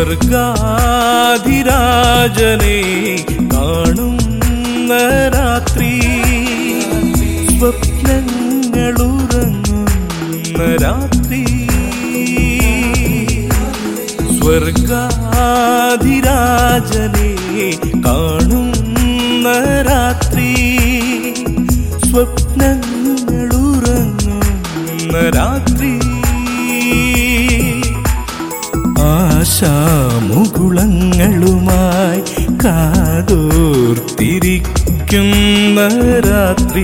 സ്വർഗാധിരാജനെ കാണുന്ന രാത്രി സ്വപ്നങ്ങളുറങ്ങുന്ന രാത്രി സ്വർഗാധിരാജനെ കാണുന്ന രാത്രി സ്വപ്നങ്ങളുറങ്ങുന്ന രാത്രി ആശാമുകുളങ്ങളുമായി കാതോർത്തിരിക്കുന്ന രാത്രി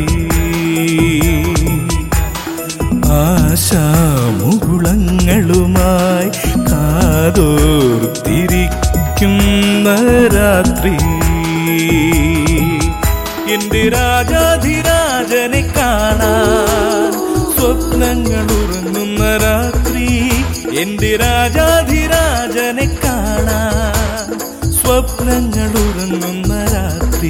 ആശാമുകുളങ്ങളുമായി കാതോർത്തിരിക്കുന്ന രാത്രി എന്റെ രാജാധിരാജനെ കാണാൻ സ്വപ്നങ്ങൾ ഉറങ്ങുന്ന രാത്രി എന്റെ രാജാധിരാജനെ കാണാൻ സ്വപ്നങ്ങൾ ഉറങ്ങുന്ന രാത്രി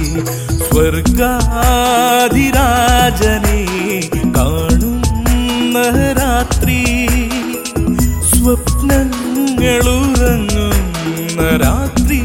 സ്വർഗാധിരാജനെ കാണുന്ന രാത്രി സ്വപ്നങ്ങൾ ഉറങ്ങുന്ന രാത്രി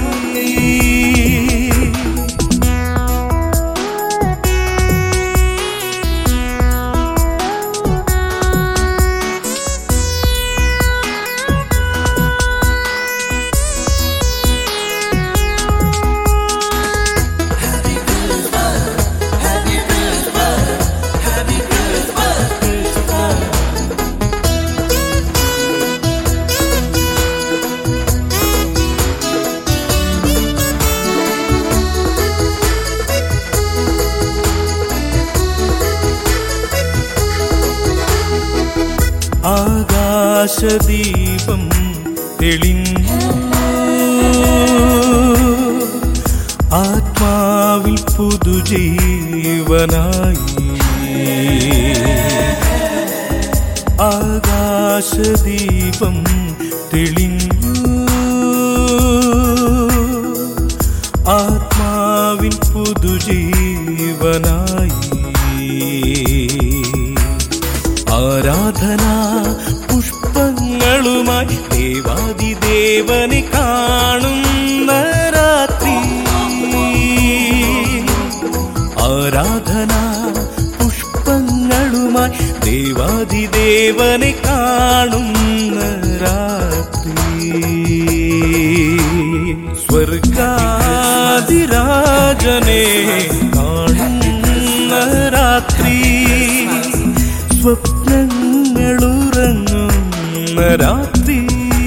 ആകാശദീപം തെളിഞ്ഞു ആത്മാവിൽ പുതുജീവനായി ആകാശദീപം തെളിഞ്ഞു ആത്മാവിൽ പുതുജീവനായി ആരാധന പുഷ്പങ്ങളുമായി ദേവാദിദേവനെ കാണുന്ന രാത്രി ആരാധന പുഷ്പങ്ങളുമായി ദേവാദിദേവനെ കാണുന്ന രാത്രി സ്വർഗാതിരാജനെ കാണുന്ന രാത്രി സ്വപ്നങ്ങളുറങ്ങുന്ന രാത്രി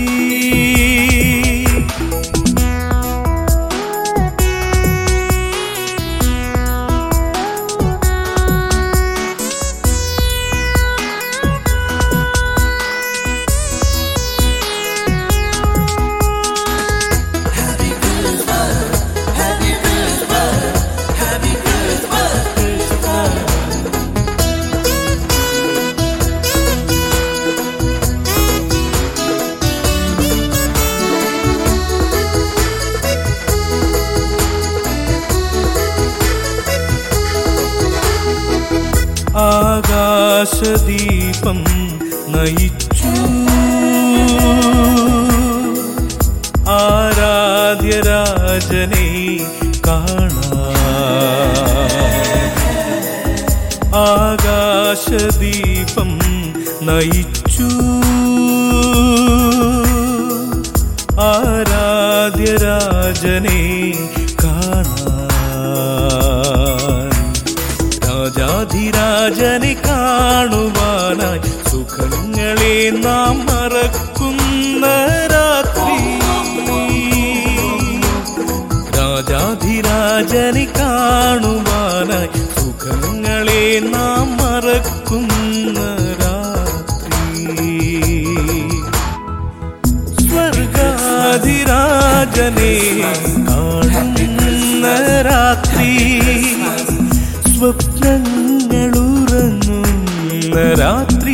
ആകാശദീപം നയിച്ചു ആരാധ്യരാജനെ കാണാ ആകാശദീപം നയിച്ചു ആരാധ്യരാജനെ കാണാൻ രാജാധിരാജനെ കാണുവാനായി സുഖങ്ങളെ നാം മറക്കുന്ന രാത്രി രാജാധിരാജനെ കാണുവാനായി സുഖങ്ങളെ നാം മറക്കുന്ന രാത്രി സ്വർഗാധിരാജനെ കാണുന്ന രാത്രി സ്വപ്നങ്ങളുറങ്ങുന്ന രാത്രി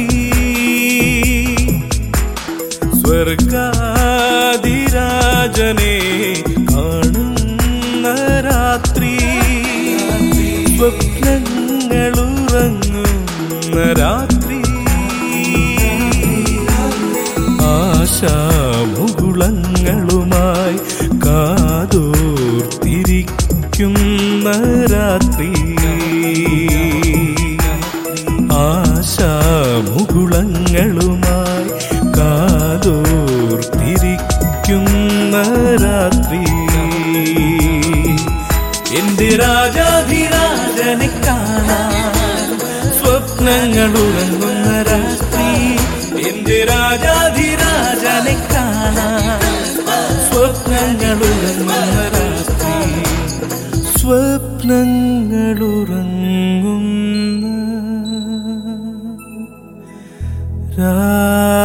സ്വർഗാധിരാജനെ കാണുന്ന രാത്രി സ്വപ്നങ്ങളുറങ്ങുന്ന രാത്രി ആശാമുകുളങ്ങൾ രാത്രി ആശാമുകുളങ്ങളുമായി കാതോർത്തിരിക്കുന്ന രാത്രി എന്റെ രാജാധിരാജനെ കാണാൻ സ്വപ്നങ്ങൾ ഉറങ്ങുന്ന രാത്രി എന്റെ രാജാധിരാജനെ കാണാൻ സ്വപ്നങ്ങൾ ഉറങ്ങുന്ന രാത്രി സ്വപ്നങ്ങൾ ഉറങ്ങുന്ന രാത്രി